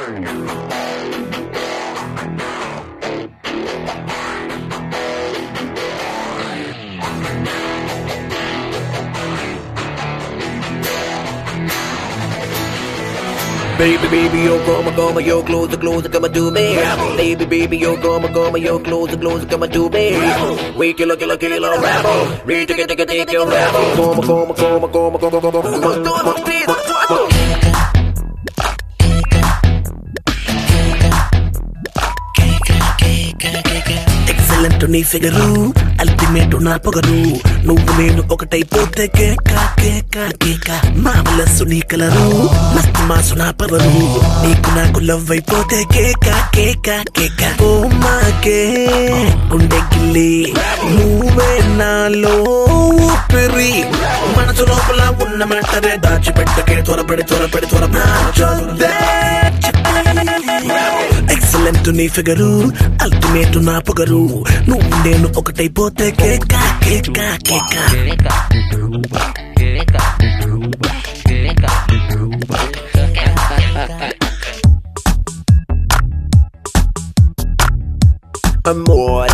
Baby, baby, yo, come, come, yo, closer, closer, come and do me. Baby, baby, yo, come, come, yo, closer, closer, come and do me. We kill a kill a kill a rebel. We take it, take it, take it, rebel. Come, come, come, come, come, come, come, come, come. Excellent నీ figure ultimate నా పొగరు నువ్వు నేను ఒకటైపోతే కేక కేక కేక మామలస్సు నీ colour మస్తు మాసు నా పవరు నీకు నాకు లవ్ అయిపోతే కేక కేక కేక ఓ మాకే గుండె గిల్లి నువ్వే నాలో ఊపిరి మనసు లోపల ఉన్న మంటరే దాచిపెట్టకే త్వరపడి త్వరపడి త్వరపడి ఎక్సలెంట్ నీ ఫిగరు అల్టిమేట్ నా పొగరు నువ్వు నేను ఒకటైపోతే కేక కేక కేక Amor.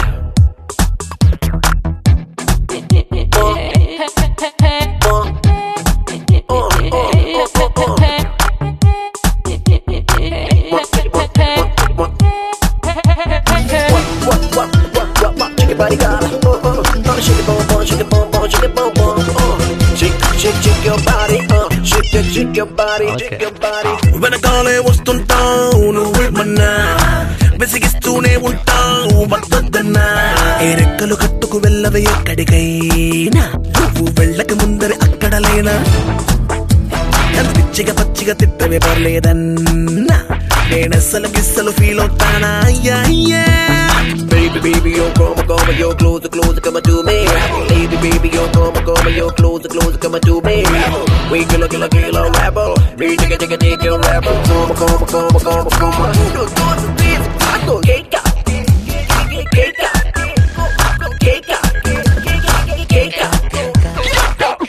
Shake your body, girl. Oh, oh, oh, shake it, boom, boom, shake it, boom, boom, shake it, boom, boom. Oh, shake, shake, shake your body. Uh, shake, shake, shake your body, shake your body. వెనకాలే వస్తుంటావు నువ్వేమన్నా విసిగిస్తూనే ఉంటావు వద్దన్నా ఏ రెక్కలు కట్టుకు వెళ్ళవే ఎక్కడికైనా నువ్వు వెళ్ళక ముందరే అక్కడ లేనా నన్ను పిచ్చిగా పచ్చిగా తిట్టవే పర్లేదన్నా నేనెస్సలు గిస్సలు ఫీల్ అవుతానా అయ్యా అయ్యా Baby, baby, yo, come, come, yo, closer, closer, come to me. Baby, baby, yo, come, come, yo, closer, closer, come to me. We kill a kill a kill a rebel. We take it, take it, take it, rebel. Come, come, come, come, come. No, no, this, taco, cake, cake, cake, cake, cake, cake.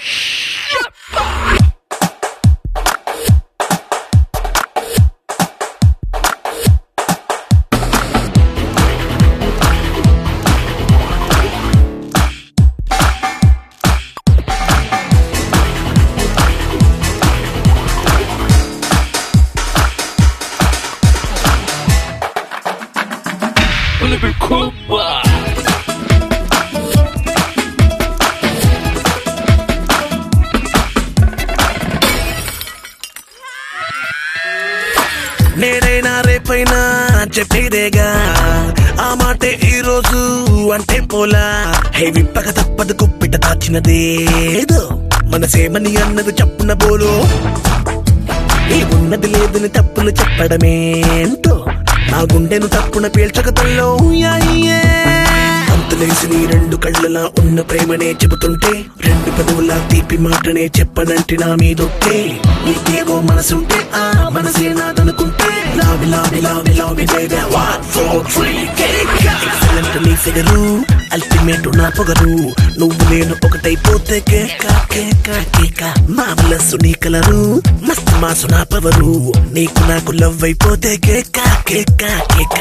నేనైనా రేపైనా చెప్పేదేగా ఆ మాటే ఈ రోజు అంటే పోలా హే విప్పక తప్పదు కుప్పిట దాచినదేదో మనసేమని అన్నది చెప్పున బోలు ఈ ఉన్నది లేదని తప్పులు చెప్పడమేంటో నా గుండెను తప్పున పీల్చక తల్లో అంతులేసి నీ రెండు కళ్ళలా ఉన్న ప్రేమనే చెబుతుంటే రెండు పదవుల తీపి మాటనే చెప్పనంటి నా మీదొట్టే నీకేవో మనసుంటే ఆ మనసే నాదనుకుంటే lovey lovey lovey lovey baby. One, four, three, కేక. Excellent నీ ఫిగరు అల్టిమేట్ నా పొగరు నువ్వు నేను ఒకటైపోతే కేక కేక కేక మామలస్సు నీ కలరు మస్తు మాసు నా పవరు నీకు నాకు లవ్ అయిపోతే కేక కేక కేక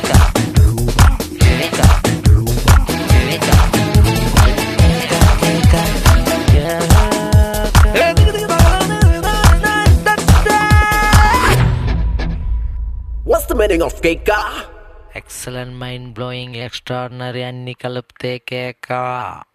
What's the meaning of cake? Excellent mind blowing extraordinary అన్ని కలిపితే కేక